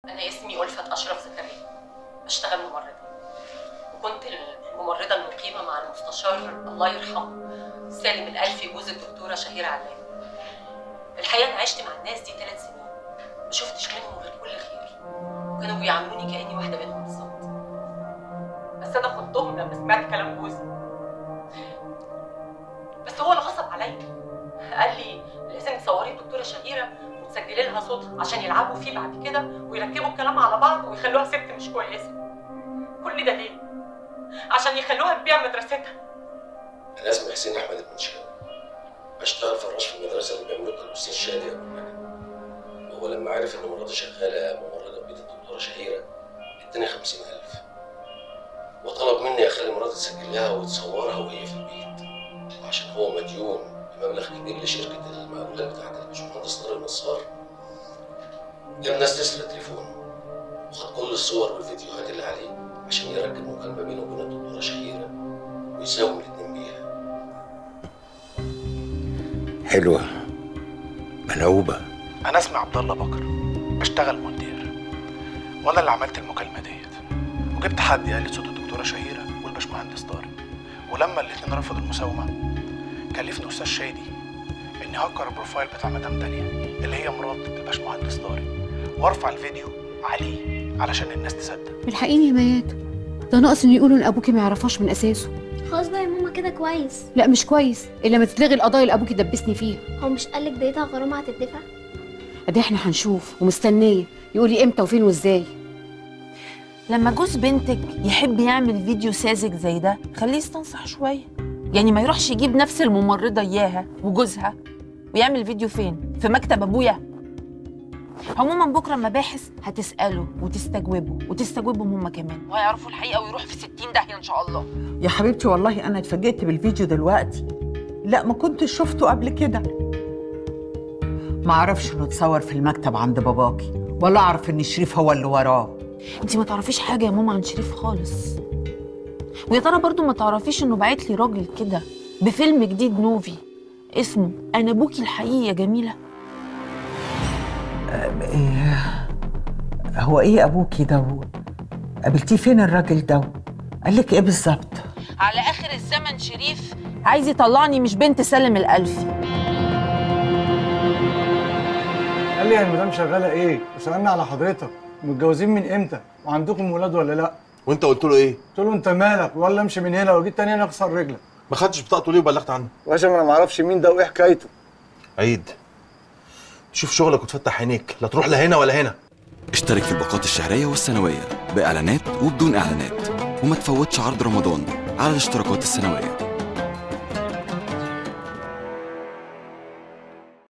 أنا اسمي ألفت أشرف زكريا بشتغل ممرضة وكنت الممرضة المقيمة مع المستشار الله يرحمه سالم الألفي جوز الدكتورة شهيرة علام الحقيقة أنا عشت مع الناس دي ثلاث سنين ما شفتش منهم غير كل خير وكانوا بيعاملوني كأني واحدة منهم بالظبط بس أنا خضتهم لما سمعت كلام جوزي بس هو اللي غصب عليا قال لي لازم تصوري الدكتورة شهيرة وتسجلي لها صوتها عشان يلعبوا فيه بعد كده ويركبوا الكلام على بعض ويخلوها ست مش كويسة كل ده ليه؟ عشان يخلوها تبيع مدرستها انا اسمي حسين احمد المنشاوي بشتغل فراش في المدرسه اللي بيملكها الاستاذ شادي ابو المجد هو لما عرف ان مراتي شغاله ممرضه بيت الدكتوره شهيره اداني 50000 وطلب مني اخلي مراتي تسجل لها وتصورها وهي في البيت وعشان هو مديون بمبلغ كبير لشركه المقاولات بتاعت الباشمهندس طارق نصار جاب ناس تسرق تليفونه وخد كل الصور والفيديوهات اللي عليه عشان يركب مكالمه بينه وبين الدكتوره شهيره ويساوم الاتنين بيها حلوة ملعوبة انا اسمي عبد الله بكر بشتغل مونتير وانا اللي عملت المكالمه ديت وجبت حد يقلد صوت الدكتوره شهيره والباشمهندس طارق ولما الاتنين رفضوا المساومه كلفني استاذ شادي اني هكر البروفايل بتاع مدام داليا اللي هي مرات الباشمهندس طارق وارفع الفيديو عليه علشان الناس تصدق الحقيني يا ميات ده ناقص ان يقولوا ان ابوكي ما يعرفهاش من اساسه خلاص بقى يا ماما كده كويس لا مش كويس الا ما تتلغي القضايا اللي ابوكي دبسني فيها هو مش قالك دقيقتها غرامة هتدفع ادي احنا هنشوف ومستنيه يقولي امتى وفين وازاي لما جوز بنتك يحب يعمل فيديو ساذج زي ده خليه يستنصح شويه يعني ما يروحش يجيب نفس الممرضه اياها وجوزها ويعمل فيديو فين في مكتب ابويا عموما بكره المباحث هتساله وتستجوبه وتستجوبهم هم كمان وهيعرفوا الحقيقه ويروح في 60 داهيه ان شاء الله يا حبيبتي والله انا اتفاجئت بالفيديو دلوقتي لا ما كنتش شفته قبل كده ما اعرفش انه اتصور في المكتب عند باباكي ولا اعرف ان شريف هو اللي وراه انت ما تعرفيش حاجه يا ماما عن شريف خالص ويا ترى برضو ما تعرفيش انه بعت لي راجل كده بفيلم جديد نوفي اسمه انا ابوكي الحقيقي يا جميله إيه هو ايه ابوكي ده قابلتيه فين الراجل ده قال لك ايه بالظبط على اخر الزمن شريف عايز يطلعني مش بنت سالم الالفي قال لي يا المدام شغاله ايه وسالنا على حضرتك متجوزين من امتى وعندكم ولاد ولا لا وانت قلت له ايه؟ قلت له انت مالك ولا امشي من هنا لو جيت تاني هنا اكسر رجلك ما خدتش بطاقته ليه وبلغت عنه؟ باشا ما انا ما اعرفش مين ده وايه حكايته عيد تشوف شغلك وتفتح عينيك لا تروح لا هنا ولا هنا اشترك في الباقات الشهرية والسنوية بإعلانات وبدون إعلانات وما تفوتش عرض رمضان على الاشتراكات السنوية